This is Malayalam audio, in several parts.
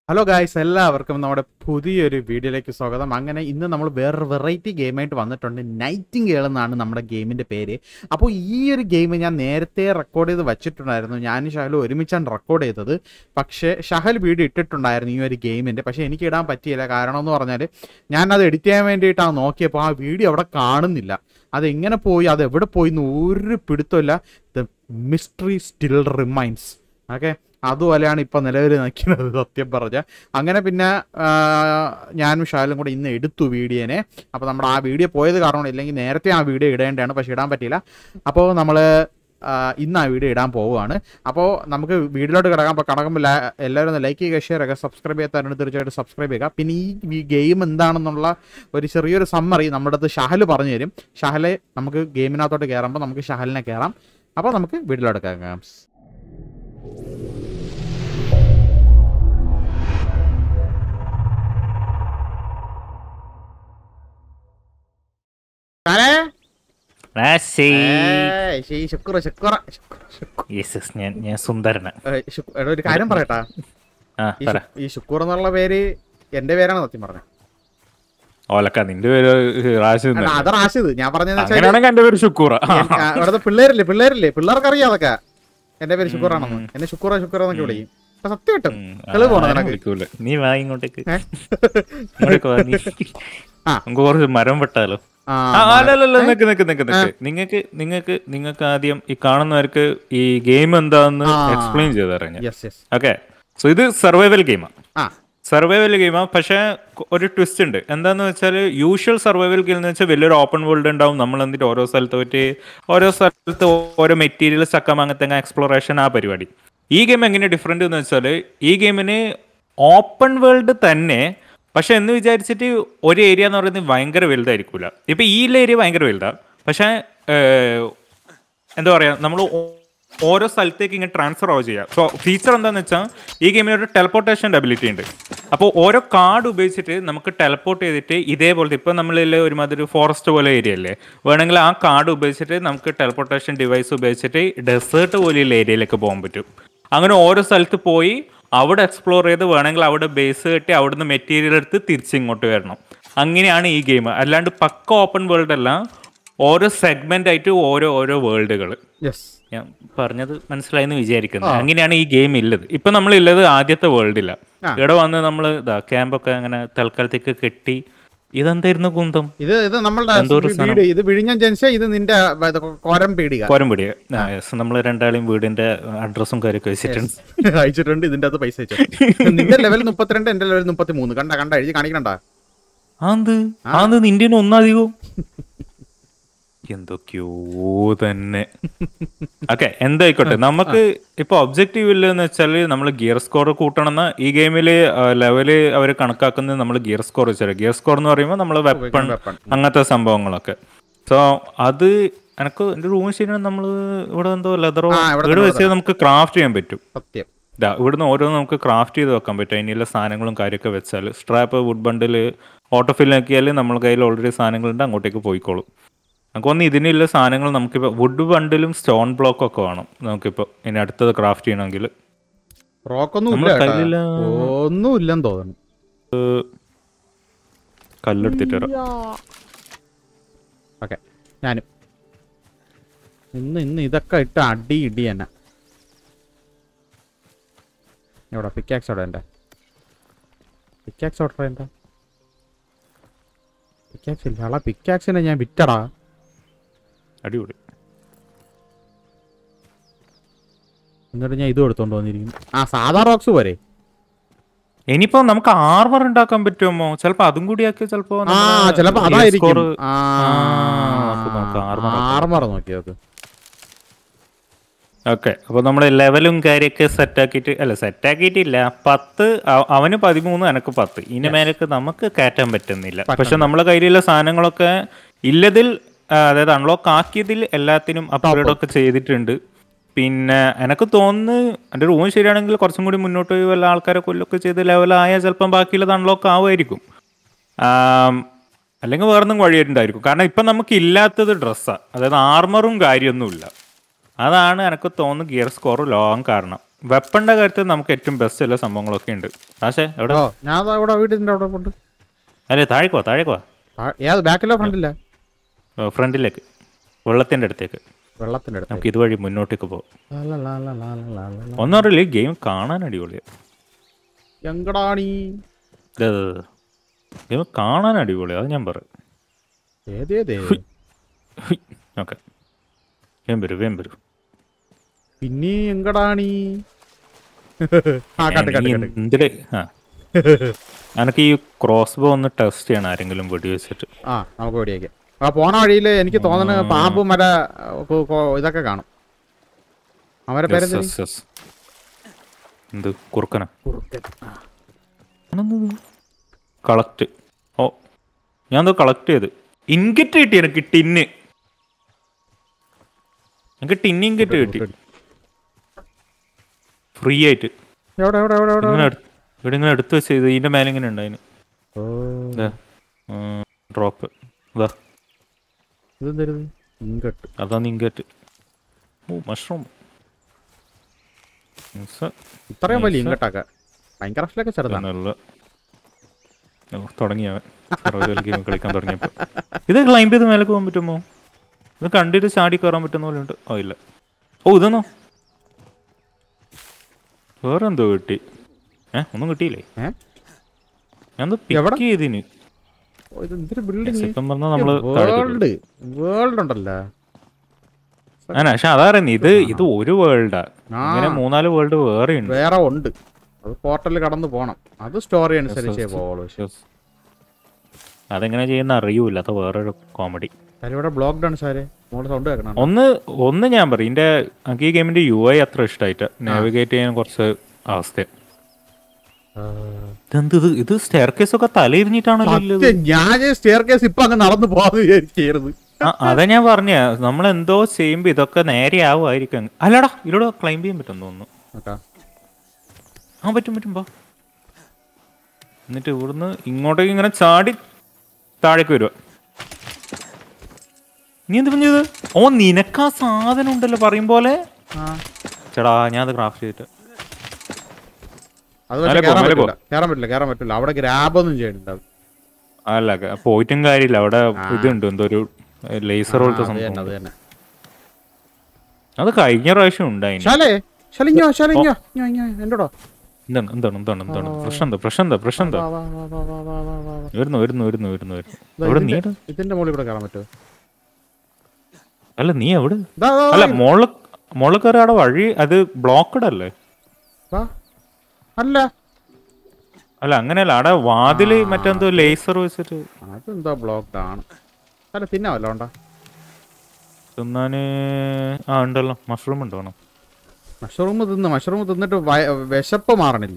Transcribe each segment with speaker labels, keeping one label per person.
Speaker 1: ഹലോ ഗായ്സ് എല്ലാവർക്കും നമ്മുടെ പുതിയൊരു വീഡിയോയിലേക്ക് സ്വാഗതം അങ്ങനെ ഇന്ന് നമ്മൾ വേറൊരു വെറൈറ്റി ഗെയിമായിട്ട് വന്നിട്ടുണ്ട് നൈറ്റിംഗ് ഗേൾ എന്നാണ് നമ്മുടെ ഗെയിമിൻ്റെ പേര് അപ്പോൾ ഈ ഒരു ഗെയിം ഞാൻ നേരത്തെ റെക്കോർഡ് ചെയ്ത് വെച്ചിട്ടുണ്ടായിരുന്നു ഞാനും ഷഹലും ഒരുമിച്ചാണ് റെക്കോർഡ് ചെയ്തത് പക്ഷേ ഷഹൽ വീഡിയോ ഇട്ടിട്ടുണ്ടായിരുന്നു ഈ ഒരു ഗെയിമിൻ്റെ പക്ഷേ എനിക്ക് ഇടാൻ പറ്റിയില്ല കാരണം എന്ന് പറഞ്ഞാൽ ഞാനത് എഡിറ്റ് ചെയ്യാൻ വേണ്ടിയിട്ടാണ് നോക്കിയപ്പോൾ ആ വീഡിയോ അവിടെ കാണുന്നില്ല അത് എങ്ങനെ പോയി അത് എവിടെ പോയി എന്ന് ഒരു പിടുത്തമില്ല the mystery still remains okay അതുപോലെയാണ് ഇപ്പൊ നിലവിൽ നിൽക്കുന്നത് സത്യം പറഞ്ഞ അങ്ങനെ പിന്നെ ആ, ഞാനും ഷാലും കൂടെ ഇന്ന് എടുത്തു വീഡിയോനെ അപ്പോൾ നമ്മുടെ ആ വീഡിയോ പോയത് കാരണം ഇല്ലെങ്കിൽ നേരത്തെ ആ വീഡിയോ ഇടേണ്ടതാണ് പക്ഷെ ഇടാൻ പറ്റിയില്ല അപ്പോൾ നമ്മൾ ഇന്ന് ആ വീഡിയോ ഇടാൻ പോവുകയാണ് അപ്പോൾ നമുക്ക് വീഡിയോയിലോട്ട് കിടക്കാം അപ്പോൾ കിടക്കുമ്പോൾ ല- എല്ലാവരും ഒന്ന് ലൈക്ക് ചെയ്യുക ഷെയർ ചെയ്യുക സബ്സ്ക്രൈബ് ചെയ്യാത്തവരുണ്ട് തീർച്ചയായിട്ടും സബ്സ്ക്രൈബ് ചെയ്യുക പിന്നെ ഈ ഗെയിം എന്താണെന്നുള്ള ഒരു ചെറിയൊരു സമ്മറി നമ്മുടെ അടുത്ത് ഷഹൽ പറഞ്ഞു തരും ഷഹലെ നമുക്ക് ഗെയിമിനകത്തോട്ട് കയറുമ്പോൾ നമുക്ക് ഷഹലിനെ കയറാം അപ്പോൾ നമുക്ക് വീഡിയോയിലോട്ട് കയറാം ഷഹലേ
Speaker 2: നാസി.
Speaker 1: ഏയ്, ശരി, ശുക്ര, ശുക്ര, ശുക്ര, ശുക്ര.
Speaker 2: Yes, yes, ഞാൻ ഞാൻ സുന്ദരന്
Speaker 1: ഏയ്, ശുക്ര. എടാ, ഒരു കാര്യം പറയട്ടാ
Speaker 2: ആ
Speaker 1: ഈ
Speaker 2: പറ
Speaker 1: ശു- ഈ ശുക്കൂർ എന്നുള്ള പേര് എന്റെ പേരാണ് സത്യം പറഞ്ഞത്
Speaker 2: ഓലക്ക നിന്റെ പേര് റാശി
Speaker 1: അല്ല, അത് റാഷിദ് ഞാൻ പറഞ്ഞതെന്ന് വെച്ചാൽ
Speaker 2: അങ്ങനെയാണെങ്കിൽ എന്റെ പേര് ഷുക്കൂറ
Speaker 1: അവിടുത്തെ പിള്ളേരില്ലേ പിള്ളേരില്ലേ പിള്ളേർക്ക് അറിയാം അതൊക്കെ എന്റെ പേര് ശുക്കൂറാണെന്ന് എന്നെ ശുക്കൂറ ശുക്കൂറ എന്നൊക്കെ വിളിക്കും അപ്പൊ സത്യം കിട്ടും തെളിവ് പോണോ നിനക്ക്?
Speaker 2: നീ വാ ഇങ്ങോട്ടേക്ക്
Speaker 1: ഏ?
Speaker 2: ഇങ്ങോട്ടേക്ക് വാ, നീ.
Speaker 1: ആ.
Speaker 2: നമുക്ക് കുറച്ച് മരം വെട്ടാലോ
Speaker 1: ആ,
Speaker 2: ആ, അല്ലല്ലല്ല നിക്ക് നിക്ക് നിക്ക് നിക്ക് നിങ്ങൾക്ക് നിങ്ങൾക്ക് നിങ്ങൾക്ക് ആദ്യം ഈ കാണുന്നവർക്ക് ഈ ഗെയിം എന്താന്ന്
Speaker 1: ആ.
Speaker 2: എക്സ്പ്ലെയിൻ ചെയ്ത് തരാം ഞാൻ
Speaker 1: യെസ് യെസ്
Speaker 2: ഓക്കെ സോ ഇത് സർവൈവൽ ഗെയിമാണ്
Speaker 1: ആ
Speaker 2: സർവൈവൽ ഗെയിമാണ് പക്ഷേ കൊ- ഒരു ട്വിസ്റ്റ് ഉണ്ട് എന്താന്ന് വെച്ചാൽ യൂഷ്വൽ സർവൈവൽ ഗെയിം എന്ന് വെച്ചാൽ വലിയൊരു ഓപ്പൺ വേൾഡ് ഉണ്ടാവും നമ്മൾ എന്നിട്ട് ഓരോ സ്ഥലത്ത് പോയിട്ട് ഓരോ സ്ഥലത്ത് ഓരോ മെറ്റീരിയൽ ചക്കം അങ്ങനത്തെ എക്സ്പ്ലോറേഷൻ ആ പരിപാടി ഈ ഗെയിം എങ്ങനെ ഡിഫറെന്റ് എന്ന് വെച്ചാൽ ഈ ഗെയിമിന് ഓപ്പൺ വേൾഡ് തന്നെ പക്ഷെ എന്ന് വിചാരിച്ചിട്ട് ഒരു ഏരിയ എന്ന് പറയുന്നത് ഭയങ്കര വലുതായിരിക്കില്ല ഇപ്പൊ ഈ ഏരിയ ഭയങ്കര വലുതാണ് പക്ഷേ ഏഹ്, എന്താ പറയാ നമ്മൾ ഓരോ സ്ഥലത്തേക്ക് ഇങ്ങനെ ട്രാൻസ്ഫർ ആവുക ചെയ്യാം സോ ഫീച്ചർ എന്താന്ന് വെച്ചാൽ ഈ ഗെയിമിന് ഒരു ടെലപ്പോർട്ടേഷൻ എബിലിറ്റി ഉണ്ട് അപ്പോൾ ഓരോ കാർഡ് ഉപയോഗിച്ചിട്ട് നമുക്ക് ടെലപ്പോർട്ട് ചെയ്തിട്ട് ഇതേപോലത്തെ ഇപ്പം നമ്മളിൽ ഒരുമാതിരി ഫോറസ്റ്റ് പോലെ ഏരിയ അല്ലേ വേണമെങ്കിൽ ആ കാർഡ് ഉപയോഗിച്ചിട്ട് നമുക്ക് ടെലപ്പോർട്ടേഷൻ ഡിവൈസ് ഉപയോഗിച്ചിട്ട് ഡെസേർട്ട് പോലെയുള്ള ഏരിയയിലേക്ക് പോകാൻ പറ്റും അങ്ങനെ ഓരോ സ്ഥലത്ത് പോയി അവിടെ എക്സ്പ്ലോർ ചെയ്ത് വേണമെങ്കിൽ അവിടെ ബേസ് കെട്ടി അവിടുന്ന് മെറ്റീരിയൽ എടുത്ത് തിരിച്ചിങ്ങോട്ട് വരണം അങ്ങനെയാണ് ഈ ഗെയിം അല്ലാണ്ട് പക്ക ഓപ്പൺ വേൾഡ് അല്ല ഓരോ സെഗ്മെന്റ് ആയിട്ട് ഓരോ ഓരോ വേൾഡുകൾ
Speaker 1: യെസ്
Speaker 2: ഞാൻ പറഞ്ഞത് മനസ്സിലായെന്ന് വിചാരിക്കുന്നു അങ്ങനെയാണ് ഈ ഗെയിം ഉള്ളത് ഇപ്പൊ നമ്മൾ ഉള്ളത് ആദ്യത്തെ വേൾഡില്ല
Speaker 1: ആ.
Speaker 2: ഇവിടെ വന്ന് നമ്മൾ ഇതാ ക്യാമ്പൊക്കെ അങ്ങനെ തൽക്കാലത്തേക്ക് കെട്ടി ഇതെന്തായിരുന്നു കുന്തം
Speaker 1: ഇത് ഇത് നമ്മളുടെ
Speaker 2: എന്തോ ഒരു
Speaker 1: വീട് ഇത് വിഴിഞ്ഞം ജനിച്ച ഇത് നിന്റെ ആ, ഇത് കോരം പീടിക
Speaker 2: കോരംപിടിയ നമ്മൾ രണ്ടാളെയും വീടിന്റെ അഡ്രസ്സും കാര്യമൊക്കെ വെച്ചിട്ടുണ്ട്
Speaker 1: അയച്ചിട്ടുണ്ട് ഇതിന്റെ അകത്ത് പൈസ അയച്ചു നിന്റെ ലെവൽ മുപ്പത്തിരണ്ട് എന്റെ ലെവൽ മുപ്പത്തി മൂന്ന് കണ്ട കണ്ട എഴുതി കാണിക്കണ്ട
Speaker 2: ആന്ത് ആന്ത് നിന്റെ ഒന്നധികവും എന്തൊക്കെയോ തന്നെ ഓക്കെ എന്തായിക്കോട്ടെ നമുക്ക് ഇപ്പൊ ഒബ്ജക്റ്റീവ് ഇല്ല എന്ന് വെച്ചാൽ നമ്മൾ ഗിയർ സ്കോർ കൂട്ടണമെന്ന ഈ ഗെയിമില് ലെവല് അവർ കണക്കാക്കുന്നത് നമ്മൾ ഗിയർ സ്കോർ വെച്ചാൽ ഗിയർ സ്കോർ എന്ന് പറയുമ്പോൾ നമ്മൾ വെപ്പൺ
Speaker 1: weapon.
Speaker 2: അങ്ങനത്തെ സംഭവങ്ങളൊക്കെ സോ അത് എനക്ക് എന്റെ റൂം ശരിയാണ് നമ്മൾ ഇവിടെ എന്തോ ലെതറോ
Speaker 1: ആ, ഇവിടെ
Speaker 2: ഇവിടെ
Speaker 1: തന്നെ
Speaker 2: വെച്ച് നമുക്ക് ക്രാഫ്റ്റ് ചെയ്യാൻ പറ്റും
Speaker 1: സത്യം
Speaker 2: ദാ ഇവിടുന്ന് ഓരോന്ന് നമുക്ക് ക്രാഫ്റ്റ് ചെയ്ത് വെക്കാൻ പറ്റും അതിനുള്ള സാധനങ്ങളും കാര്യമൊക്കെ വെച്ചാൽ strap wood bundle auto fill ആക്കിയാൽ നമ്മൾ കയ്യിൽ ഓൾറെഡി സാധനങ്ങളുണ്ട് അങ്ങോട്ടേക്ക് പോയിക്കോളും നമുക്ക് ഒന്ന് ഇതിനുള്ള സാധനങ്ങൾ നമുക്കിപ്പോൾ വുഡ് ബണ്ടിലും സ്റ്റോൺ ബ്ലോക്കും ഒക്കെ വേണം നമുക്കിപ്പോൾ ഇനി അടുത്തത് ക്രാഫ്റ്റ് ചെയ്യണമെങ്കിൽ
Speaker 1: റോക്കൊന്നും ഇല്ല
Speaker 2: നമ്മുടെ
Speaker 1: കേട്ടാ.
Speaker 2: കയ്യില്
Speaker 1: ഒന്നും ഇല്ലെന്ന് തോന്നുന്നു
Speaker 2: കല്ലെടുത്തിട്ട് വരാം
Speaker 1: ഓക്കെ ഞാനും ഇന്ന് ഇന്ന് ഇതൊക്കെ ഇട്ട് അടി ഇടി തന്നെ എവിടെ പിക്കാക്സ് അവിടെ എൻ്റെ പിക്കാക്സ് ഓർഡർ എന്താ പിക്കാക്സ് ഇല്ല ആളാ പിക്കാക്സിനെ ഞാൻ വിറ്റടാ
Speaker 2: അടിപൊളി
Speaker 1: എന്നിട്ട് ഞാൻ ഇത് എടുത്തോണ്ട് വന്നിരിക്കുന്നു ആ സാധാ റോക്സ് പോരെ
Speaker 2: ഇനിയിപ്പോ നമുക്ക് ആർമർ ഉണ്ടാക്കാൻ പറ്റുമോ ചിലപ്പോ അതും കൂടി ആക്കി ചിലപ്പോ
Speaker 1: ആ ചിലപ്പോ അതായിരിക്കും ആ
Speaker 2: നമുക്ക് നോക്കാം, armor ആക്കാം.
Speaker 1: ആർമർ നോക്കി നോക്ക്
Speaker 2: ഓക്കെ അപ്പൊ നമ്മുടെ ലെവലും കാര്യമൊക്കെ സെറ്റ് ആക്കിയിട്ട് അല്ല സെറ്റ് ആക്കിയിട്ടില്ല പത്ത് അ- അവന് പതിമൂന്ന് എനക്ക് പത്ത് ഇനി മേലേക്ക് നമുക്ക് കയറ്റാൻ പറ്റുന്നില്ല പക്ഷെ നമ്മളെ കയ്യിലുള്ള സാധനങ്ങളൊക്കെ ഇല്ലതിൽ ആ, അതായത് അൺലോക്ക് ആക്കിയതിൽ എല്ലാത്തിനും അപ്ഗ്രേഡ് ഒക്കെ ചെയ്തിട്ടുണ്ട് പിന്നെ എനക്ക് തോന്നുന്നു എൻ്റെ റൂം ശരിയാണെങ്കിൽ കുറച്ചും കൂടി മുന്നോട്ട് പോയി വല്ല ആൾക്കാരെ കൊല്ലൊക്കെ ചെയ്ത് ലെവലായാൽ ചിലപ്പം ബാക്കിയുള്ളത് അൺലോക്ക് ആവുമായിരിക്കും ആം, അല്ലെങ്കിൽ വേറൊന്നും വഴിയുണ്ടായിരിക്കും കാരണം ഇപ്പം നമുക്ക് ഇല്ലാത്തത് ഡ്രസ്സാണ് അതായത് ആർമറും കാര്യമൊന്നുമില്ല അതാണ് എനിക്ക് തോന്നുന്നു ഗിയർ സ്കോർ ലോങ് കാരണം വെപ്പണിന്റെ കാര്യത്തിൽ നമുക്ക് ഏറ്റവും ബെസ്റ്റ് എല്ലാ സംഭവങ്ങളൊക്കെ ഉണ്ട് പക്ഷേ എവിടെ
Speaker 1: ഓ ഞാൻ അതാ ഇവിടെ വീട്ടിന്റെ അവിടെ കൊണ്ട്
Speaker 2: അല്ലേ താഴേക്ക് വാ താഴേക്ക് വാ
Speaker 1: ഏത് ബാക്കിലോ ഫ്രണ്ടില്ല
Speaker 2: ഓ, ഫ്രണ്ടിലേക്ക് വെള്ളത്തിന്റെ അടുത്തേക്ക്
Speaker 1: വെള്ളത്തിന്റെ അടുത്ത്
Speaker 2: നമുക്ക് ഇതുവഴി മുന്നോട്ടേക്ക് പോകാം ഒന്നും അറിയില്ല ഈ ഗെയിം കാണാൻ അടിപൊളിയാണ്
Speaker 1: എങ്കടാണീ
Speaker 2: ഗെയിം കാണാൻ അടിപൊളിയാണ് അത് ഞാൻ പറയും
Speaker 1: ഏതേതേ
Speaker 2: ഓക്കെ വേം വരൂ വേം വരൂ
Speaker 1: പിന്നെ എങ്കടാണീ ആ കട്ട് കട്ട് കട്ട്
Speaker 2: എന്തില് ആ എനിക്ക് ഈ ക്രോസ് ബോ ഒന്ന് ടെസ്റ്റ് ചെയ്യണം ആരെങ്കിലും വെടി വെച്ചിട്ട്
Speaker 1: ആ നമുക്ക് വെടിയേക്കാം ആ പോണ വഴിയിൽ എനിക്ക് തോന്നുന്നത് പാമ്പും മര കൊ- കൊ- ഇതൊക്കെ കാണും അവരെ പേരെന്താ
Speaker 2: Yes, yes, yes. എന്ത് കുറുക്കന കളക്ട് ഓ ഞാൻ എന്തോ കളക്ട് ചെയ്ത് ഇൻഗറ്റ് കിട്ടി എനിക്ക് ടിന്ന് എനിക്ക് ടിന്ന് ഇൻഗറ്റ് കിട്ടി ഫ്രീ ആയിട്ട്
Speaker 1: എവിടെ എവിടെ എവിടെ എവിടെ
Speaker 2: ഇങ്ങനെ എടു- ഇവിടെ ഇങ്ങനെ എടുത്ത് വെച്ച് ഇത് ഇതിന്റെ മേലെ ഇങ്ങനെ ഉണ്ടായിന്
Speaker 1: ഓ
Speaker 2: ഡ്രോപ്പ് ഇതാ
Speaker 1: ഇതെന്തരുത് ഇങ്കട്ട്
Speaker 2: അതാണ് ഇൻഗറ്റ് ഓ മഷ്റൂം
Speaker 1: ഇത്രയും വലിയ ഇങ്കട്ടാക്ക ഭയങ്കര അഫ്ലൊക്കെ ചെറുതാണ്
Speaker 2: നല്ല തുടങ്ങിയവൻ ഗെയിം കളിക്കാൻ തുടങ്ങിയപ്പോ ഇത് ക്ലൈംബ് ചെയ്ത് മേലെ പോകാൻ പറ്റുമോ ഇത് കണ്ടിട്ട് ചാടി കയറാൻ പറ്റുന്ന പോലെ ഉണ്ട് ഓ ഇല്ല ഓ ഇതെന്നോ വേറെ എന്തോ കിട്ടി ഏ ഒന്നും കിട്ടിയില്ലേ
Speaker 1: ഏ
Speaker 2: ഞാൻ
Speaker 1: എവിടെ?
Speaker 2: പിക്ക് ചെയ്തിന്
Speaker 1: ഓ, ഇത് എന്തൊരു ബിൽഡിങ്
Speaker 2: ഇപ്പം പറഞ്ഞാൽ നമ്മള് താഴേക്ക് ഇട്ടു.
Speaker 1: വേൾഡ് വേൾഡ് ഉണ്ടല്ലോ
Speaker 2: അങ്ങനെ പക്ഷെ അതറിയുന്നു ഇത് ഇത് ഒരു വേൾഡാ
Speaker 1: ആ.
Speaker 2: ഇങ്ങനെ മൂന്നാല് വേൾഡ് വേറെ ഉണ്ട്
Speaker 1: വേറെ ഉണ്ട് അത് പോർട്ടലിൽ കടന്നു പോണം അത് സ്റ്റോറി അനുസരിച്ചേ പോവുള്ളൂ പക്ഷെ
Speaker 2: അതെങ്ങനെ ചെയ്യുന്ന അറിയൂല അത് വേറൊരു കോമഡി
Speaker 1: കാര്യം ഇവിടെ ബ്ലോക്ക്ഡ് ആണ് സാറേ മോള് സൗണ്ട് കേൾക്കണം
Speaker 2: ഒന്ന് ഒന്ന് ഞാൻ പറയും ഇതിന്റെ എനിക്ക് ഈ ഗെയിമിന്റെ യു ഐ അത്ര ഇഷ്ടമായിട്ട് നാവിഗേറ്റ് ചെയ്യാൻ കുറച്ച് അവസ്ഥ ഇതെന്ത് ഇത് ഇത് സ്റ്റെയർ കേസ് ഒക്കെ തലയിരിഞ്ഞിട്ടാണല്ലോ ഉള്ളത്.
Speaker 1: ഞാൻ സ്റ്റെയർ കേസ് ഇപ്പൊ അങ്ങ് നടന്നു പോകാന്ന് വിചാരിക്കരുത്
Speaker 2: ആ, അതാ ഞാൻ പറഞ്ഞ നമ്മൾ എന്തോ ചെയ്യുമ്പോ ഇതൊക്കെ നേരെ ആവുമായിരിക്കും അല്ലടാ ഇതിലൂടെ ക്ലൈംബ് ചെയ്യാൻ പറ്റും തോന്നുന്നു
Speaker 1: നോക്കാം
Speaker 2: ആ പറ്റും പറ്റും പോ എന്നിട്ട് ഇവിടുന്ന് ഇങ്ങോട്ടേക്ക് ഇങ്ങനെ ചാടി താഴേക്ക് വരുക നീ എന്ത് പറഞ്ഞത് ഓ നിനക്ക് ആ സാധനം ഉണ്ടല്ലോ പറയും പോലെ
Speaker 1: ആ
Speaker 2: ചേടാ ഞാൻ അത് ക്രാഫ്റ്റ് ചെയ്തിട്ട്
Speaker 1: അത് പക്ഷെ
Speaker 2: മേലെ പോ,
Speaker 1: കയറാൻ
Speaker 2: മേലെ പോ.
Speaker 1: പറ്റില്ല കയറാൻ പറ്റില്ല കയറാൻ പറ്റില്ല അവിടെ ഗ്രാബ് ഒന്നും ചെയ്യണ്ട
Speaker 2: അല്ല ക- പോയിട്ടും കാര്യമില്ല അവിടെ ഇതുണ്ട് എന്തോ ഒരു ലേസർ പോലത്തെ
Speaker 1: അത് തന്നെ
Speaker 2: സംഭവം
Speaker 1: അത് തന്നെ
Speaker 2: അത് കഴിഞ്ഞ പ്രാവശ്യം ഉണ്ടായിന്
Speaker 1: ശാലേ ശലിഞ്ഞോ ശലിഞ്ഞോ ഇഞ്ഞോ, ഇഞ്ഞോ, എന്റോടോ
Speaker 2: എന്താണ് എന്താണ് എന്താണ് എന്താണ് പ്രശ്നം എന്താ പ്രശ്നം എന്താ പ്രശ്നം എന്താ
Speaker 1: വാ, വാ, വാ, വാ, വാ, വാ, വാ, വാ, വാ.
Speaker 2: വരുന്നു വരുന്നു വരുന്നു വരുന്നു വരുന്നു
Speaker 1: ദാ
Speaker 2: എവിടെ നീ
Speaker 1: ഇതിന്റെ- ഇതിന്റെ മുകളിൽ കൂടെ കയറാൻ പറ്റുമോ
Speaker 2: അല്ല നീ എവിടെ
Speaker 1: ദാ, ദാ,
Speaker 2: അല്ല മോള് മോള് കയറി അവിടെ വഴി അത് ബ്ലോക്കഡ് അല്ലേ
Speaker 1: ദാ. അല്ല
Speaker 2: അല്ല അങ്ങനെയല്ല അവിടെ വാതില് മറ്റെന്തോ ലേസർ വെച്ചിട്ട്
Speaker 1: അതെന്തോ ബ്ലോക്ക്ഡ് ആണ് അല്ല തിന്നാവല്ലോ ഉണ്ടാ
Speaker 2: തിന്നാന് ആ ഉണ്ടല്ലോ മഷ്റൂം ഉണ്ടോ
Speaker 1: മഷ്റൂം തിന്ന് മഷ്റൂം തിന്നിട്ട് വയ- വിശപ്പ് മാറണില്ല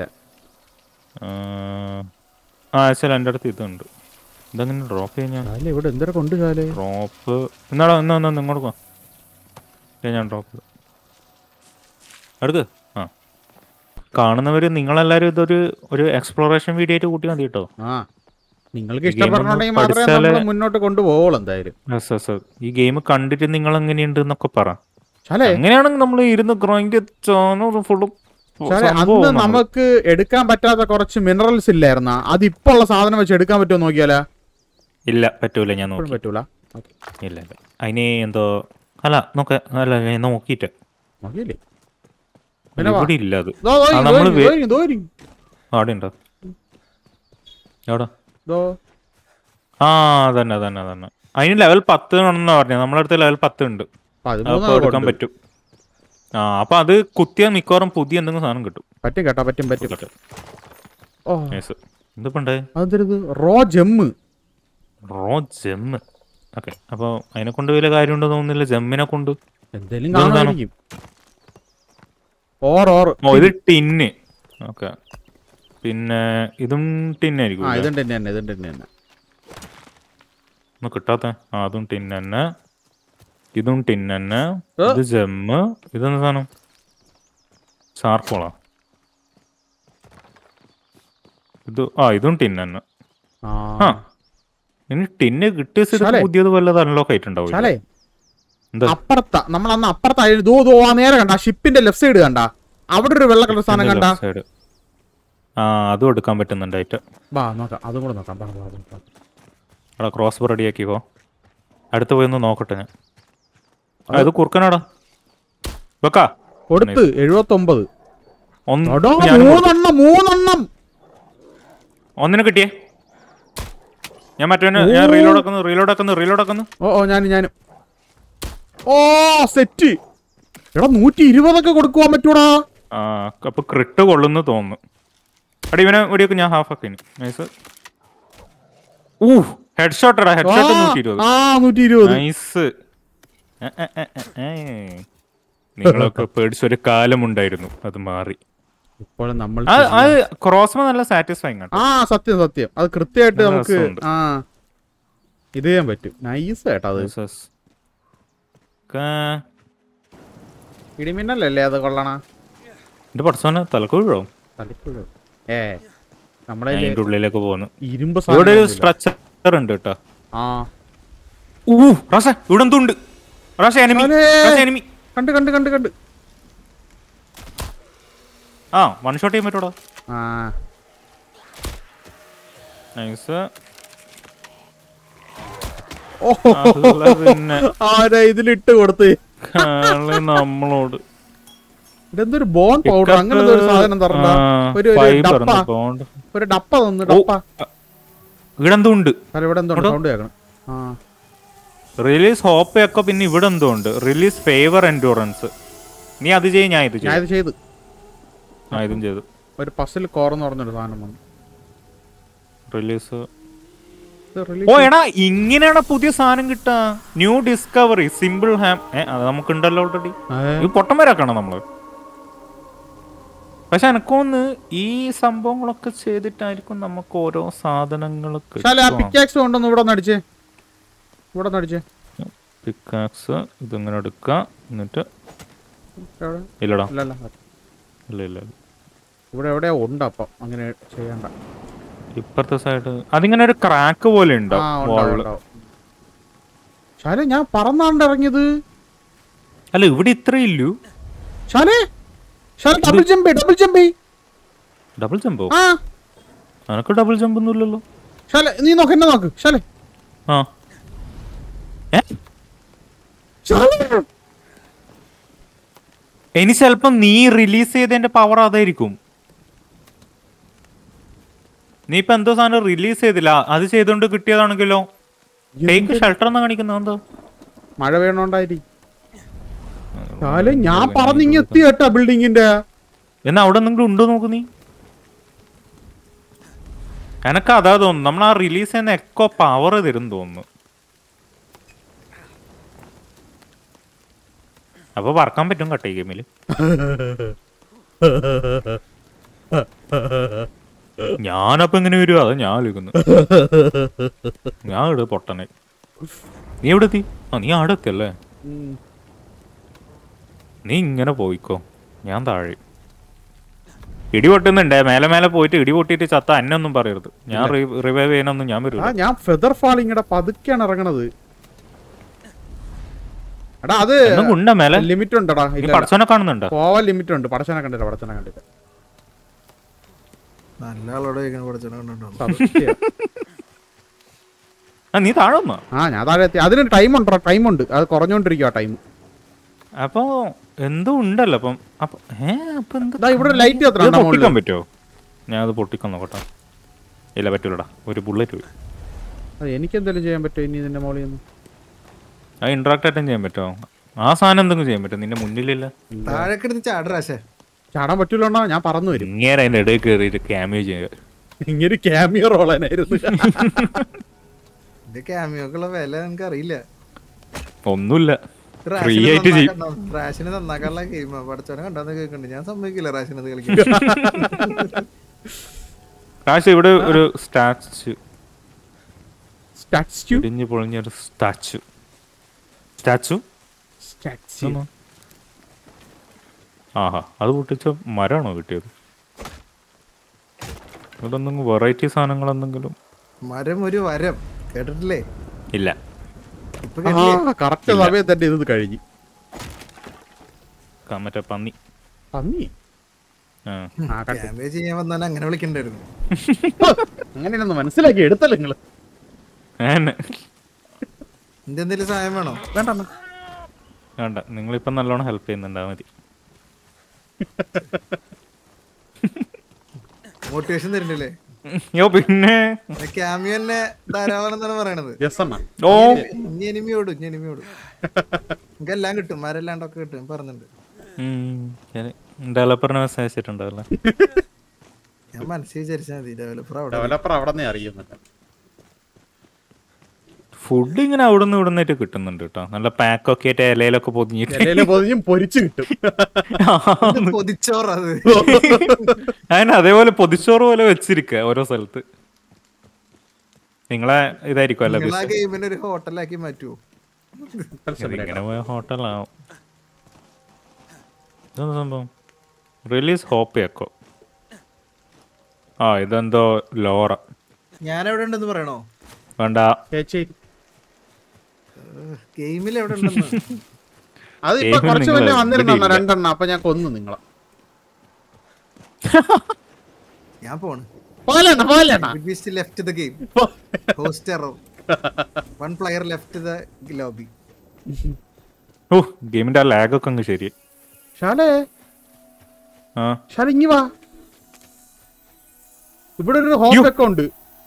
Speaker 2: ആ ആക്ച്വലി എൻ്റെ അടുത്ത് ഇതുണ്ട് ഇതങ്ങനെ ഡ്രോപ്പ് ചെയ്യാൻ ഞാൻ
Speaker 1: ശാല ഇവിടെ എന്തൊരു കൊണ്ട് ശാലേ
Speaker 2: ഡ്രോപ്പ് എന്നാടാ എന്നാ എന്നാ ഇങ്ങോട്ട് പോ ദേ ഞാൻ ഡ്രോപ്പ് എടുക്ക് ആ കാണുന്നവര് നിങ്ങളെല്ലാരും ഇതൊരു ഒരു എക്സ്പ്ലോറേഷൻ വീഡിയോ ആയിട്ട് കൂട്ടി മതി കേട്ടോ
Speaker 1: ആ നിങ്ങൾക്ക്
Speaker 2: ഈ game ഒന്ന്
Speaker 1: ഇഷ്ടപ്പെടണമെങ്കിൽ മാത്രമേ
Speaker 2: പഠിച്ചാലേ-
Speaker 1: നമ്മൾ മുന്നോട്ട് കൊണ്ടുപോകുള്ളൂ എന്തായാലും
Speaker 2: യെസ് യെസ് ഈ ഗെയിം കണ്ടിട്ട് നിങ്ങൾ എങ്ങനെയുണ്ട് എന്നൊക്കെ പറ
Speaker 1: ശാലേ
Speaker 2: അങ്ങനെയാണെങ്കിൽ നമ്മൾ ഇരുന്ന് ഗ്രൈൻഡ് ഫുള്ളും
Speaker 1: ശാലേ അന്ന് നമുക്ക് എടുക്കാൻ പറ്റാത്ത കുറച്ച് മിനറൽസ് ഇല്ലായിരുന്ന അത് ഇപ്പൊ ഉള്ള സാധനം വെച്ച് എടുക്കാൻ പറ്റുമോ നോക്കിയാലാ
Speaker 2: ഇല്ല പറ്റൂല ഞാൻ
Speaker 1: ഇപ്പോഴും
Speaker 2: നോക്കി
Speaker 1: പറ്റൂല ഓക്കേ.
Speaker 2: ഇല്ല ഇല്ല അതിന് എന്തോ അല്ല നോക്ക അല്ല ഞാൻ നോക്കിയിട്ട്
Speaker 1: നോക്കിയില്ലേ പിന്നെ വാ.
Speaker 2: ഇവിടെ ഇല്ല അത്
Speaker 1: ദോ, ദോ,
Speaker 2: ആ,
Speaker 1: ദോ,
Speaker 2: നമ്മള്
Speaker 1: ദോ,
Speaker 2: വേ-
Speaker 1: ദോ, ദോ,
Speaker 2: അവിടെ ഉണ്ടോ എവിടെ
Speaker 1: ദോ.
Speaker 2: ആ അതന്നെ അതന്നെ അതന്നെ അതിന് ലെവൽ പത്ത് ആണെന്നാ പറഞ്ഞത് നമ്മളെ അടുത്ത് ലെവൽ പത്ത് ഉണ്ട്
Speaker 1: പതിമൂന്ന്
Speaker 2: അപ്പൊ എടുക്കാൻ
Speaker 1: കൊണ്ട്.
Speaker 2: പറ്റും ആ അപ്പൊ അത് കുത്തിയാൽ മിക്കവാറും പുതിയ എന്തെങ്കിലും സാധനം കിട്ടും
Speaker 1: പറ്റും കേട്ടോ പറ്റും പറ്റും ഓ
Speaker 2: യെസ് എന്തിപ്പണ്ടേ
Speaker 1: അതെന്തരുത് raw gem
Speaker 2: raw gem okay അപ്പോൾ അതിനെ കൊണ്ട് വലിയ കാര്യമുണ്ടോ തോന്നുന്നില്ല ജെമ്മിനെ കൊണ്ട്
Speaker 1: എന്തേലും
Speaker 2: ഇതെന്താണ്?
Speaker 1: കാണുമായിരിക്കും ഓർ ഓർ
Speaker 2: ഓ ഇത് ടിന്ന് ഓക്കെ പിന്നെ ഇതും ടിന്നായിരിക്കും
Speaker 1: ആ ഇതുണ്ട് തന്നെ തന്നെ ഇതുണ്ട് തന്നെ തന്നെ
Speaker 2: ഒന്ന് കിട്ടാത്ത ആ അതും ടിൻ തന്നെ ഇതും ടിൻ തന്നെ
Speaker 1: ഏ?
Speaker 2: ഇത് ജെമ്മ് ഇതെന്താ സാധനം ചാർക്കോളാ ഇത് ആ ഇതും ടിൻ തന്നെ
Speaker 1: ആ
Speaker 2: ആ ഇനി ടിന്ന് കിട്ടിയ സ്ഥിതി
Speaker 1: ശാലേ.
Speaker 2: പുതിയത് വല്ലത് അൺലോക്ക് ആയിട്ടുണ്ടാവും
Speaker 1: ശാലേ
Speaker 2: എന്താ
Speaker 1: അപ്പുറത്ത നമ്മൾ അന്ന് അപ്പുറത്തായിരുന്നു ദോ ദോ ആ നേരെ കണ്ട ഷിപ്പിന്റെ ലെഫ്റ്റ് സൈഡ് കണ്ട അവിടെ ഒരു വെള്ള കളർ സാധനം കണ്ട
Speaker 2: സൈഡ് ആ അതും എടുക്കാൻ പറ്റുന്നുണ്ടായിട്ട്
Speaker 1: വാ നോക്കാം അതും കൂടെ നോക്കാം വാ, വാ, വാ, വാ.
Speaker 2: എടാ ക്രോസ് റെഡിയാക്കിക്കോ അടുത്ത് പോയി ഒന്ന് നോക്കട്ടെ ഞാൻ ആ, ഇത് കുറുക്കനാടാ വെക്കാ
Speaker 1: കൊടുത്ത് എഴുപത്തൊമ്പത്
Speaker 2: ഒന്ന്
Speaker 1: എടാ,
Speaker 2: ഞാനും കൊടുത്തു.
Speaker 1: മൂന്നെണ്ണം മൂന്നെണ്ണം
Speaker 2: ഒന്നിനെ കിട്ടിയേ ഞാൻ മറ്റവന് ഞാൻ റീലോഡ് ആക്കുന്നു റീലോഡ് ആക്കുന്നു റീലോഡ് ആക്കുന്നു
Speaker 1: ഓ ഓ ഞാൻ ഞാനും ഓ സെറ്റ് എടാ നൂറ്റി ഇരുപതൊക്കെ കൊടുക്കുവാൻ പറ്റൂടാ
Speaker 2: ആ അപ്പൊ ക്രിട്ട് കൊള്ളുന്നു തോന്നുന്നു അടി ഇവനെ ഇവിടെയൊക്കെ ഞാൻ ഹാഫ് ആക്കി നൈസ് ഊ ഹെഡ് ഷോട്ട് എടാ ഹെഡ് ഷോട്ട് നൂറ്റി ഇരുപത്
Speaker 1: ആ നൂറ്റി ഇരുപത്
Speaker 2: നൈസ് നിങ്ങളൊക്കെ പേടിച്ചൊരു കാലമുണ്ടായിരുന്നു അത് മാറി
Speaker 1: ഇപ്പോൾ നമ്മൾ
Speaker 2: അത് അത് ക്രോസ്മ നല്ല സാറ്റിസ്ഫൈങ് ആണ്
Speaker 1: ആ സത്യം സത്യം അത് കൃത്യമായിട്ട്
Speaker 2: നല്ല
Speaker 1: നമുക്ക്
Speaker 2: രസമുണ്ട്.
Speaker 1: ആ ഇത് ചെയ്യാൻ പറ്റും നൈസ് കേട്ടോ അത്
Speaker 2: Yes, yes. ക-
Speaker 1: ഇടിമിന്നലല്ലേ അത് കൊള്ളണ
Speaker 2: എന്റെ പടച്ചോനെ തലക്കുഴോ
Speaker 1: തലക്കുഴ ഏ നമ്മളെ
Speaker 2: ഞാൻ ഇതിന്റെ ഉള്ളിലേക്ക് പോകുന്നു
Speaker 1: ഇരുമ്പ്
Speaker 2: ഇവിടെ ഒരു
Speaker 1: സാധനം
Speaker 2: സ്ട്രക്ചർ ഉണ്ട് കേട്ടോ
Speaker 1: ആ
Speaker 2: ഊ റാസ ഇവിടെ എന്തുണ്ട് റാസ എനിമി
Speaker 1: അതെ.
Speaker 2: റാസ എനിമി
Speaker 1: കണ്ട് കണ്ട് കണ്ട് കണ്ട്
Speaker 2: ആ വൺ ഷോട്ട് ചെയ്യാൻ പറ്റൂടാ
Speaker 1: ആ
Speaker 2: നൈസ്
Speaker 1: ഓ
Speaker 2: പിന്നെ
Speaker 1: ആരാ ഇതിലിട്ട് കൊടുത്ത്
Speaker 2: കളി നമ്മളോട്
Speaker 1: ഇതെന്തൊരു ബോൺ പൗഡർ അങ്ങനത്തെ ഒരു സാധനം തരണ്ട ഒരു ഒരു ഡപ്പ ഒരു ഡപ്പ തന്നു ഡപ്പ
Speaker 2: ഇവിടെ എന്തോ ഉണ്ട്
Speaker 1: അല്ല ഇവിടെ എന്തോ സൗണ്ട് കേൾക്കണം ആ
Speaker 2: റിലീസ് ഹോപ്പ് ഒക്കെ പിന്നെ ഇവിടെ എന്തോ ഉണ്ട് റിലീസ് ഫേവർ എൻഡൂറൻസ് നീ അത് ചെയ്യും ഞാൻ ഇത്
Speaker 1: ഞാൻ
Speaker 2: ചെയ്യും
Speaker 1: ഇത് ചെയ്ത്
Speaker 2: ആ ഇതും ചെയ്തു
Speaker 1: ഒരു പസിൽ കോറെന്ന് പറഞ്ഞൊരു സാധനം വന്നു
Speaker 2: റിലീസ്
Speaker 1: ഇത്
Speaker 2: ഓ
Speaker 1: release-
Speaker 2: എടാ ഇങ്ങനെയാണ് പുതിയ സാധനം കിട്ടാ ന്യൂ ഡിസ്കവറി സിമ്പിൾ ഹാം ഏ അത് നമുക്കുണ്ടല്ലോ ഓൾറെഡി
Speaker 1: ഏ,
Speaker 2: ഇത് പൊട്ടന്മാരാക്കണം നമ്മള് പക്ഷെ എനക്കൊന്ന് ഈ സംഭവങ്ങളൊക്കെ ചെയ്തിട്ടായിരിക്കും നമുക്ക് ഓരോ സാധനങ്ങൾ
Speaker 1: ശാല ആ പിക്കാക്സ് കൊണ്ടൊന്ന് ഇവിടെ ഒന്ന് അടിച്ചേ ഇവിടെ ഒന്ന് അടിച്ചേ
Speaker 2: പിക്കാക്സ് ഇതിങ്ങനെ എടുക്കുക എന്നിട്ട്
Speaker 1: എവിടെ?
Speaker 2: ഇല്ലടാ
Speaker 1: ഇല്ല ഇല്ല
Speaker 2: ഇല്ല ഇല്ല ഇല്ല.
Speaker 1: ഇവിടെ എവിടെയോ ഉണ്ട് അപ്പം അങ്ങനെ ചെയ്യണ്ട
Speaker 2: ഇപ്പുറത്തെ സൈഡ് അതിങ്ങനെ ഒരു ക്രാക്ക് പോലെ
Speaker 1: ആ
Speaker 2: ഉണ്ടാവും
Speaker 1: ഉണ്ടാവും
Speaker 2: വാളില്
Speaker 1: ഉണ്ടാവും ശാല ഞാൻ പറന്നാണ്ട് ഇറങ്ങിയത്
Speaker 2: അല്ല ഇവിടെ ഇത്ര ഇല്ലു
Speaker 1: ശാലേ ശാല double jump double jump
Speaker 2: double ജമ്പോ
Speaker 1: ആ
Speaker 2: എനക്ക് ഡബിൾ ജമ്പ് ഒന്നും ഇല്ലല്ലോ
Speaker 1: ശാല നീ നോക്ക് എന്നെ നോക്ക് ശാലേ
Speaker 2: ആ ഏ
Speaker 1: ശാലേ
Speaker 2: ഇനി ചിലപ്പോ നീ റിലീസ് ചെയ്തതിന്റെ പവർ അതായിരിക്കും നീ ഇപ്പൊ എന്തോ സാധനം റിലീസ് ചെയ്തില്ല അത് ചെയ്തോണ്ട് കിട്ടിയതാണെങ്കിലോ ടേക്ക് ഷെൽട്ടർ എന്ന് കാണിക്കുന്നത് എന്തോ
Speaker 1: മഴ വീണോണ്ടായിരിക്കും ശാല ഞാൻ പറഞ്ഞിങ്ങ എത്തി കേട്ടാ ബിൽഡിങ്ങിന്റെ
Speaker 2: എന്നാ അവിടെ എന്തെങ്കിലും ഉണ്ടോ നോക്ക് നീ എനക്ക് അതാ തോന്നുന്നു നമ്മൾ ആ റിലീസ് ചെയ്യുന്ന എക്കോ പവർ തരും തോന്നുന്നു അപ്പൊ പറക്കാൻ പറ്റും കട്ടേ ഗെയിമില് ഞാനപ്പൊ എങ്ങനെ വരുവാ അതാ ഞാൻ ആലോചിക്കുന്നു ഞാൻ ഇവിടെ പൊട്ടനെ നീ എവിടെ എത്തി ആ നീ അവിടെ എത്തിയല്ലേ
Speaker 1: ഉം.
Speaker 2: നീ ഇങ്ങനെ പോയിക്കോ ഞാൻ താഴെ ഇടി പൊട്ടുന്നുണ്ടേ മേലെ മേലെ പോയിട്ട് ഇടി പൊട്ടിയിട്ട് ചത്ത അന്നൊന്നും പറയരുത് ഞാൻ റിവൈവ് ചെയ്യാനൊന്നും ഞാൻ
Speaker 1: ആ
Speaker 2: വരൂല
Speaker 1: ഞാൻ ഫെദർ ഫാളിങ്ങടെ പതുക്കെയാണ് ഇറങ്ങണത് എടാ അത്
Speaker 2: എന്നും ഉണ്ട മേലെ
Speaker 1: ലിമിറ്റ് ഉണ്ടടാ
Speaker 2: നീ
Speaker 1: ഇല്ല
Speaker 2: പടച്ചോനെ കാണുന്നുണ്ടോ
Speaker 1: പോവാൻ ലിമിറ്റ് ഉണ്ട് പടച്ചനെ കണ്ടില്ല പടച്ചനെ കണ്ടില്ല
Speaker 3: നല്ല ആളോട് ചോദിക്കണ പഠിച്ചോ കണ്ടോ
Speaker 1: സത്യം.
Speaker 2: ആ നീ താഴെ വന്നോ
Speaker 1: ആ ഞാൻ താഴെ എത്തി അതിന് ടൈം ഉണ്ടോ ടൈം ഉണ്ട് അത് കുറഞ്ഞോണ്ടിരിക്കുക ടൈം
Speaker 2: അപ്പൊ എന്തോ ഉണ്ടല്ലോ അപ്പം അപ്പൊ ഏ അപ്പൊ എന്ത്
Speaker 1: ദാ ഇവിടെ ലൈറ്റ്
Speaker 2: ഇത്
Speaker 1: എത്ര
Speaker 2: പൊട്ടിക്കാൻ പറ്റുമോ ഞാൻ അത് പൊട്ടിക്കാൻ നോക്കട്ടെ ഇല്ല പറ്റൂലടാ ഒരു ബുള്ളറ്റ് പോയി
Speaker 1: എനിക്ക് എന്തെങ്കിലും ചെയ്യാൻ പറ്റുമോ ഇനി ഇതിന്റെ മോളിൽ നിന്ന്
Speaker 2: അത് ഇന്ററാക്ട് ആയിട്ടും ചെയ്യാൻ പറ്റുമോ ആ സാധനം എന്തെങ്കിലും ചെയ്യാൻ പറ്റും നിന്റെ മുന്നിലില്ല
Speaker 3: താഴേക്ക് എടുത്ത് ചാടറാശേ
Speaker 1: ചാടാൻ പറ്റൂലോണ്ടാ ഞാൻ പറന്നു വരും
Speaker 2: ഇങ്ങനെ അതിന്റെ ഇടയിൽ കയറിയിട്ട് ക്യാമിയോ ചെയ്യുക
Speaker 1: ഇങ്ങനെ ക്യാമിയോ റോളനായിരുന്നു
Speaker 3: ഇത് ക്യാമിയോക്കുള്ള വില എനിക്ക് അറിയില്ല
Speaker 2: ഒന്നുമില്ല ഫ്രീ ആയിട്ട് ചെയ്യും
Speaker 3: റാഷിനെ നന്നാക്കാനുള്ള ഗെയിമാ പഠിച്ചോനെ കണ്ടാന്ന് കേൾക്കുന്നുണ്ട് ഞാൻ സമ്മതിക്കില്ല റാഷിനെ അത് കളിക്കാൻ
Speaker 2: കാശ് ഇവിടെ ഒരു സ്റ്റാച്ചു
Speaker 1: സ്റ്റാച്ചു
Speaker 2: ഇടിഞ്ഞു പൊളിഞ്ഞൊരു സ്റ്റാച്ചു സ്റ്റാച്ചു
Speaker 1: സ്റ്റാച്ചു
Speaker 2: ആഹാ അത് പൊട്ടിച്ച മരമാണോ കിട്ടിയത് ഇവിടെ എന്തെങ്കിലും വെറൈറ്റി സാധനങ്ങൾ എന്തെങ്കിലും
Speaker 3: മരം ഒരു വരം കേട്ടിട്ടില്ലേ
Speaker 2: ഇല്ല
Speaker 3: ഇപ്പൊ കേട്ടില്ലേ
Speaker 1: കറക്റ്റ് സമയത്ത് തന്നെ ഇത് കഴിഞ്ഞു
Speaker 2: ക- മറ്റേ പന്നി
Speaker 1: പന്നി
Speaker 2: ആ.
Speaker 1: ആ കട്ട്
Speaker 3: ക്യാമ്പേ ചെയ്യാൻ വന്നാൽ അങ്ങനെ വിളിക്കണ്ടായിരുന്നു
Speaker 1: അങ്ങനെയൊന്ന് മനസ്സിലാക്കി എടുത്തല്ലോ നിങ്ങള്
Speaker 2: അങ്ങനെ.
Speaker 3: എന്റെ എന്തെങ്കിലും സഹായം വേണോ
Speaker 1: വേണ്ട അണ്ണാ.
Speaker 2: വേണ്ട നിങ്ങളിപ്പം നല്ലോണം ഹെൽപ്പ് ചെയ്യുന്നുണ്ടാ മതി
Speaker 3: മോട്ടിവേഷൻ തരുന്നില്ലേ
Speaker 2: യോ പിന്നെ
Speaker 3: ക്യാമിയോ തന്നെ ധാരാളം എന്നാണ് പറയണത്
Speaker 1: Yes അണ്ണാ.
Speaker 2: ഓ
Speaker 3: ഇനി എനിമിയോട് ഇനി എനിമിയോട് നമുക്ക് എല്ലാം കിട്ടും മരെല്ലാണ്ടൊക്കെ കിട്ടും പറഞ്ഞിട്ടുണ്ട്
Speaker 2: ഡെവലപ്പറിന് മെസ്സേജ് അയച്ചിട്ടുണ്ടാവില്ല
Speaker 3: ഞാൻ മനസ്സിൽ വിചാരിച്ചാൽ മതി ഡെവലപ്പർ അവിടെ
Speaker 1: ഡെവലപ്പർ അവിടെ നിന്ന് അറിയുന്നില്ല
Speaker 2: ഫുഡ് ഇങ്ങനെ അവിടെ നിന്ന് ഇവിടെ നിന്നിട്ട് കിട്ടുന്നുണ്ട് കേട്ടോ നല്ല പാക്കൊക്കെ ആയിട്ട് ഇലയിലൊക്കെ പൊതിഞ്ഞിട്ട്
Speaker 1: ഇലയില് പൊതിഞ്ഞും പൊരിച്ചു കിട്ടും
Speaker 3: ഇത് പൊതിച്ചോറ് അത്
Speaker 2: അതിന് അതേപോലെ പൊതിച്ചോറ് പോലെ വെച്ചിരിക്കുക ഓരോ സ്ഥലത്ത് നിങ്ങളെ ഇതായിരിക്കും അല്ല
Speaker 3: നിങ്ങൾ ആ ഗെയിമിനെ ഒരു ഹോട്ടലാക്കി മാറ്റുമോ
Speaker 2: ഇങ്ങനെ പോയ ഹോട്ടലാവും ഇതെന്താ സംഭവം റിലീസ് ഹോപ്പ് എക്കോ ആ ഇതെന്തോ ലോറ
Speaker 3: ഞാൻ എവിടെ ഉണ്ടെന്ന് പറയണോ
Speaker 2: വേണ്ട
Speaker 1: ചേച്ചി
Speaker 3: ഗെയിമിൽ എവിടെ ഉണ്ടെന്ന്
Speaker 1: അത് ഇപ്പൊ
Speaker 2: ഏഹ്
Speaker 1: കുറച്ച്
Speaker 2: നിങ്ങള്
Speaker 1: മുന്നേ വന്നിരുന്നു
Speaker 2: ഇവിടെ ഇല്ല.
Speaker 1: രണ്ടെണ്ണം അപ്പൊ ഞാൻ കൊന്നു നിങ്ങളെ
Speaker 3: ഞാൻ പോണ്
Speaker 1: പോലെണ്ണ പോലെണ്ണ
Speaker 3: left the game host error one player left the lobby
Speaker 2: oh ഗെയിമിന്റെ ആ ലാഗൊക്കെ അങ്ങ് ശരി
Speaker 1: ഷാലേ
Speaker 2: ആ
Speaker 1: ഷാല ഇങ്ങി വാ ഇവിടെ ഒരു ഹോം ഒക്കെ ഉണ്ട്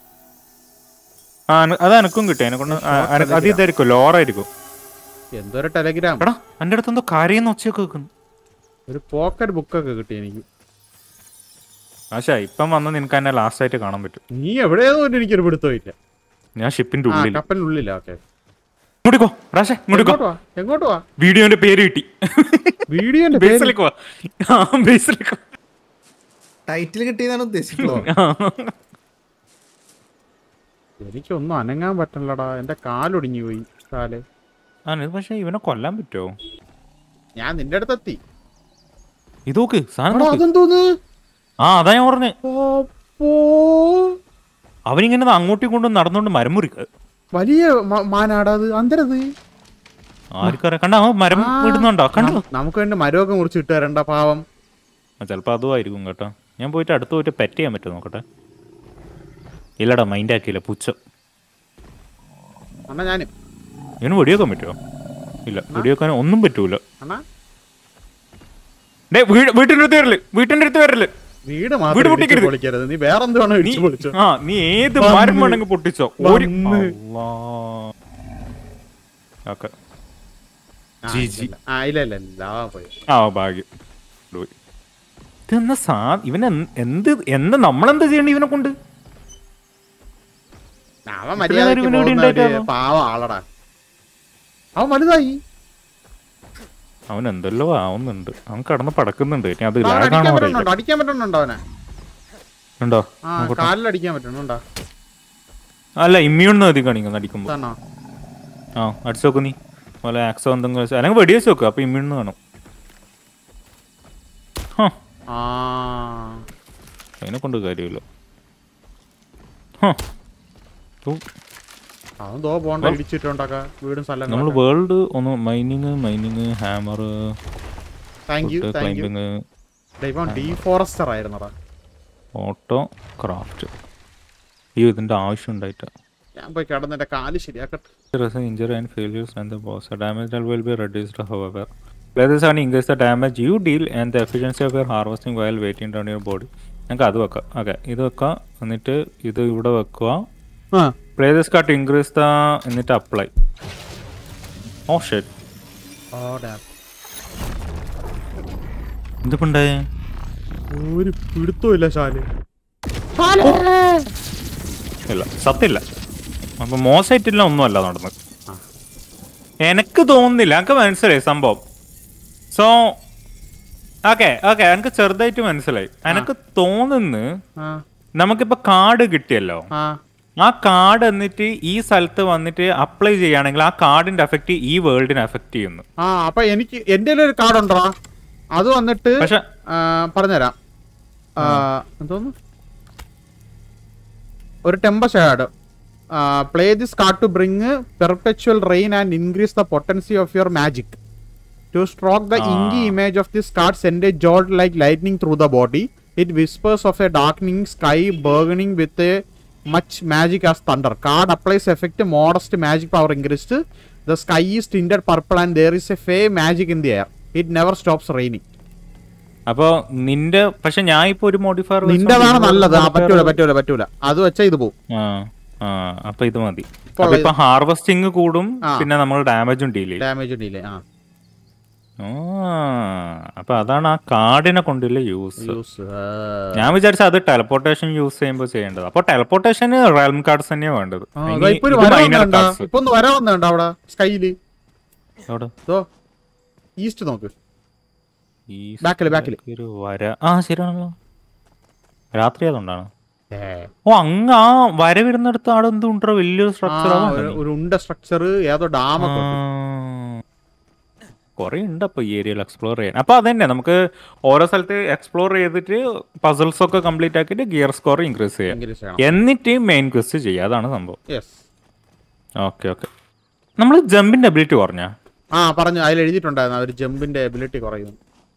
Speaker 2: ആ അന- അത് എനക്കും കിട്ടി എന്നെ കൊണ്ട് ആ, അന- അത് ഇതായിരിക്കും ലോറായിരിക്കും
Speaker 1: എന്തൊരു ടെലഗ്രാം
Speaker 2: എടാ എൻ്റെ അടുത്ത് എന്തോ കരയുന്ന ഒച്ചയൊക്കെ വെക്കുന്നു
Speaker 1: ഒരു പോക്കറ്റ് ബുക്കൊക്കെ കിട്ടി എനിക്ക്
Speaker 2: ആശാ ഇപ്പം വന്ന് നിനക്ക് എന്നെ ലാസ്റ്റ് ആയിട്ട് കാണാൻ പറ്റും
Speaker 1: നീ എവിടെയൊന്നും എനിക്കൊരു പിടുത്തവും ഇല്ല
Speaker 2: ഞാൻ ഷിപ്പിന്റെ
Speaker 1: ആ
Speaker 2: ഉള്ളിൽ
Speaker 1: കപ്പലിനുള്ളില്ല ഓക്കെ
Speaker 2: ഇങ്ങോട്ട് പോ റാഷേ ഇങ്ങോട്ട് പോ
Speaker 1: എങ്ങോട്ട് വാ എങ്ങോട്ട് വാ
Speaker 2: വീഡിയോന്റെ പേര് കിട്ടി
Speaker 1: വീഡിയോന്റെ പേര്
Speaker 2: ബേസിലേക്ക് വാ ആ ബേസിലേക്ക് വാ.
Speaker 3: ടൈറ്റിൽ കിട്ടിയതാണ് ഉദ്ദേശിക്കുന്നത്
Speaker 1: എനിക്കൊന്നും അനങ്ങാൻ പറ്റണല്ലടാ എന്റെ കാലൊടിഞ്ഞു പോയി കാല്
Speaker 2: ആ ഇത് പക്ഷെ ഇവനെ കൊല്ലാൻ പറ്റുമോ
Speaker 1: ഞാൻ നിന്റെ അടുത്തെത്തി
Speaker 2: ഇത് നോക്ക് സാധനം
Speaker 1: എടാ,
Speaker 2: നോക്ക്
Speaker 1: അതെന്തോന്ന്
Speaker 2: ആ അതാ ഞാൻ പറഞ്ഞേ
Speaker 1: അപ്പോ
Speaker 2: അവനിങ്ങനെ ദാ അങ്ങോട്ടും കൊണ്ട് നടന്നുകൊണ്ട് മരം മുറിക്കുക
Speaker 1: വലിയ മ- മാനാടാ അത് അന്തരത്
Speaker 2: ആർക്കറിയാം കണ്ട അവൻ മരം
Speaker 1: ആ,
Speaker 2: വിടുന്നുണ്ടോ കണ്ടോ
Speaker 1: നം- നമുക്ക് വേണ്ടി മരമൊക്കെ മുറിച്ച് ഇട്ട് തരണ്ട പാവം
Speaker 2: ആ, ചിലപ്പോ അതും ആയിരിക്കും കേട്ടോ ഞാൻ പോയിട്ട് അടുത്ത് പോയിട്ട് പെറ്റ് ചെയ്യാൻ പറ്റുമോ നോക്കട്ടെ ഇല്ലടാ മൈൻഡ് ആക്കിയില്ല പുച്ഛം
Speaker 1: അണ്ണാ ഞാനും
Speaker 2: ഇവന് വെടിവെക്കാൻ പറ്റുമോ ഇല്ല വെടിവെക്കാൻ ഒന്നും പറ്റൂല
Speaker 1: അണ്ണാ
Speaker 2: ഡേ വീട്ടിന്റെ അടുത്ത് വരല് വീട്ടിന്റെ അടുത്ത് വരല്
Speaker 1: വീട്
Speaker 2: വീട്
Speaker 1: മാത്രം ഇടിച്ച്
Speaker 2: പൊട്ടിക്കരുത്.
Speaker 1: പൊളിക്കരുത് നീ വേറെന്തുവാണോ
Speaker 2: നീ
Speaker 1: ഇടിച്ചു പൊളിച്ചോ
Speaker 2: ആ നീ ഏത്
Speaker 1: വന്ന്.
Speaker 2: മരം വേണമെങ്കിൽ പൊട്ടിച്ചോ ഒരു
Speaker 1: വന്ന്.
Speaker 2: അള്ളാ. ഓക്കെ
Speaker 1: ആ,
Speaker 2: ജി, ജി.
Speaker 1: ഇല്ല. ആ ഇല്ല ഇല്ല ഇല്ല ആ, പോയി
Speaker 2: ആ ഭാഗ്യം പോയി. ഇതെന്നാ സാ ഇവൻ എന്ത്- എന്ത് എന്ത് നമ്മളെന്ത് ചെയ്യണ്ട ഇവനെ കൊണ്ട്
Speaker 1: അവൻ
Speaker 2: ഇത്രയും
Speaker 1: മര്യാദക്ക്
Speaker 2: നേരം ഇവനോട്
Speaker 1: പോകുന്ന ഒരു
Speaker 2: ഉണ്ടായിട്ടാണോ?
Speaker 1: പാവം ആളടാ അവൻ വലുതായി
Speaker 2: അവൻ എന്തെല്ലോ ആവുന്നുണ്ട് അവൻ കടന്ന് പടക്കുന്നുണ്ട് ഇനി അത്
Speaker 1: അവൻ
Speaker 2: ലാഗാണോ
Speaker 1: അടിക്കാൻ
Speaker 2: അറിയില്ല
Speaker 1: പറ്റുന്നുണ്ടോ അടിക്കാൻ പറ്റുന്നുണ്ടോ അവനെ
Speaker 2: ഉണ്ടോ
Speaker 1: ആ
Speaker 2: നോക്കട്ടെ.
Speaker 1: കാലിൽ അടിക്കാൻ പറ്റുന്നുണ്ടോ
Speaker 2: അല്ല ഇമ്മ്യൂൺ അധികം കാണിക്കുന്നു അടിക്കുമ്പോ
Speaker 1: താണോ
Speaker 2: ആ അടിച്ചു നോക്ക് നീ പോലെ ആക്സോ എന്തെങ്കിലും വെച്ച് അല്ലെങ്കിൽ വെടി വെച്ച് നോക്കുക അപ്പൊ ഇമ്മ്യൂൺ കാണും ഹ,
Speaker 1: ആ
Speaker 2: അതിനെ കൊണ്ട് കാര്യമില്ല ഹ. ഓ,
Speaker 1: അവൻ തോ പോണ്ട ഇടിച്ചിട്ടുണ്ടാക്ക വീടും സ്ഥലം
Speaker 2: നമ്മൾ വേൾഡ് ഒന്ന് mining mining hammer
Speaker 1: thank you thank you
Speaker 2: climbing
Speaker 1: ഇവൻ ഡീഫോറസ്റ്റർ ആയിരുന്നടാ
Speaker 2: ഓട്ടോ ക്രാഫ്റ്റ് ഈ ഇതിന്റെ ആവശ്യം ഉണ്ടായിട്ട്
Speaker 1: ഞാൻ പോയി കിടന്ന് എന്റെ കാല് ശരിയാക്കട്ടെ
Speaker 2: injury and failures and the boss. The damage that will be reduced, however. Players are increase the damage you deal and the efficiency of your harvesting while waiting down your body. ഞങ്ങൾക്ക് അത് വെക്കാം ഓക്കെ ഇത് വെക്കാം എന്നിട്ട് ഇത് ഇവിടെ വെക്കുക
Speaker 1: ആ
Speaker 2: പ്ലേയേഴ്സ് കാട്ട് ഇൻക്രീസ് ദ എന്നിട്ട് അപ്ലൈ ഓ ഷെറ്റ് എന്തിപ്പോ ഉണ്ടായേ
Speaker 1: ഒരു പിടുത്തവും ഇല്ല ശാല്
Speaker 2: ഇല്ല സത്യമില്ല അപ്പൊ മോശമായിട്ടില്ല ഒന്നുമല്ല നടന്നത് എനക്ക് തോന്നുന്നില്ല എനിക്ക് മനസ്സിലായി സംഭവം സോ ഓക്കെ ഓക്കെ എനിക്ക് ചെറുതായിട്ട് മനസ്സിലായി എനക്ക് തോന്നുന്നു
Speaker 1: ആ
Speaker 2: നമുക്കിപ്പോ കാർഡ് കിട്ടിയല്ലോ
Speaker 1: ആ
Speaker 2: ആ കാർഡ് എന്നിട്ട് ഈ സ്ഥലത്ത് വന്നിട്ട് അപ്ലൈ ചെയ്യുകയാണെങ്കിൽ ആ കാർഡിന്റെ എഫക്റ്റ് ഈ വേൾഡിനെ എഫക്ട് ചെയ്യുന്നു
Speaker 1: ആ അപ്പൊ എനിക്ക് എന്റെ ഒരു കാർഡ് ഉണ്ടോ അത് വന്നിട്ട്
Speaker 2: പക്ഷെ
Speaker 1: ആ, പറഞ്ഞുതരാം ആ, എന്തോന്ന് ഒരു ടെമ്പ ഷാഡ് play this card to bring perpetual rain and increase the potency of your magic To stroke the inky image of this card, send a jolt like lightning through the body. It whispers of a darkening sky burgeoning with a much magic as thunder. Card applies effect modest magic power increased. The sky is tinted purple and there is a fair magic in the air. It never stops raining.
Speaker 2: അപ്പൊ നിന്റെ പക്ഷെ ഞാൻ ഇപ്പൊ ഒരു മോഡിഫയർ
Speaker 1: നിന്റെതാണ് നല്ലത് ആ പറ്റൂല പറ്റൂല പറ്റൂല അത് വെച്ചാ ഇത് പോവും
Speaker 2: ആ ആ അപ്പൊ ഇത് മതി
Speaker 1: കൊള്ളാം.
Speaker 2: അപ്പൊ ഇപ്പൊ ഹാർവസ്റ്റിംഗ് കൂടും
Speaker 1: ആ.
Speaker 2: പിന്നെ നമ്മൾ ഡാമേജും ഡീൽ ചെയ്യും
Speaker 1: ഡാമേജ് ഡിലേ ആ
Speaker 2: ആ, അപ്പൊ അതാണ് ആ കാർഡിനെ കൊണ്ടുള്ള യൂസ്
Speaker 1: യൂസ്
Speaker 2: ഞാൻ വിചാരിച്ച അത് ടെലപ്പോർട്ടേഷൻ യൂസ് ചെയ്യുമ്പോൾ ചെയ്യേണ്ടത് അപ്പൊ ടെലപ്പോർട്ടേഷന് റയൽം കാർഡ്സ് തന്നെയാ വേണ്ടത് ഇനി
Speaker 1: ഇപ്പൊ ഒരു
Speaker 2: ഇത്
Speaker 1: വര
Speaker 2: minor
Speaker 1: വന്നുണ്ടോ
Speaker 2: cards.
Speaker 1: ഇപ്പൊ ഒന്ന് വര വന്നുണ്ടോ അവിടെ സ്കൈയില്
Speaker 2: എവിടെ?
Speaker 1: ഇതോ ഈസ്റ്റ് നോക്ക്
Speaker 2: ഈ
Speaker 1: Back ല്, back ല്.
Speaker 2: ഒരു വര ആ ശരിയാണല്ലോ രാത്രി അതുകൊണ്ടാണ്
Speaker 1: ഏ.
Speaker 2: ഓ അങ്ങ് ആ വര വരുന്നിടത്ത് അവിടെ എന്തുണ്ടോ വലിയൊരു
Speaker 1: ആ,
Speaker 2: സ്ട്രക്ചർ
Speaker 1: ഒരു- ഒരു ഉണ്ട സ്ട്രക്ചർ ഏതോ ഡാമൊക്കെ
Speaker 2: കൊറേ ഉണ്ട് അപ്പൊ ഈ ഏരിയയിൽ എക്സ്പ്ലോർ ചെയ്യാൻ അപ്പൊ അതന്നെ നമുക്ക് ഓരോ സ്ഥലത്ത് എക്സ്പ്ലോർ ചെയ്തിട്ട് പസിൽസ് ഒക്കെ കംപ്ലീറ്റ് ആക്കിയിട്ട് ഗിയർ സ്കോർ ഇൻക്രീസ് ചെയ്യാം
Speaker 1: ഇൻക്രീസ് ചെയ്യണം
Speaker 2: എന്നിട്ട് മെയിൻ ക്വസ്റ്റ് ചെയ്യുക അതാണ് സംഭവം
Speaker 1: യെസ്
Speaker 2: ഓക്കെ ഓക്കെ നമ്മൾ ജമ്പിന്റെ എബിലിറ്റി കുറഞ്ഞ
Speaker 1: ആ പറഞ്ഞു അതിൽ എഴുതിയിട്ടുണ്ടായിരുന്നു അവർ ജമ്പിന്റെ എബിലിറ്റി കുറയുന്നു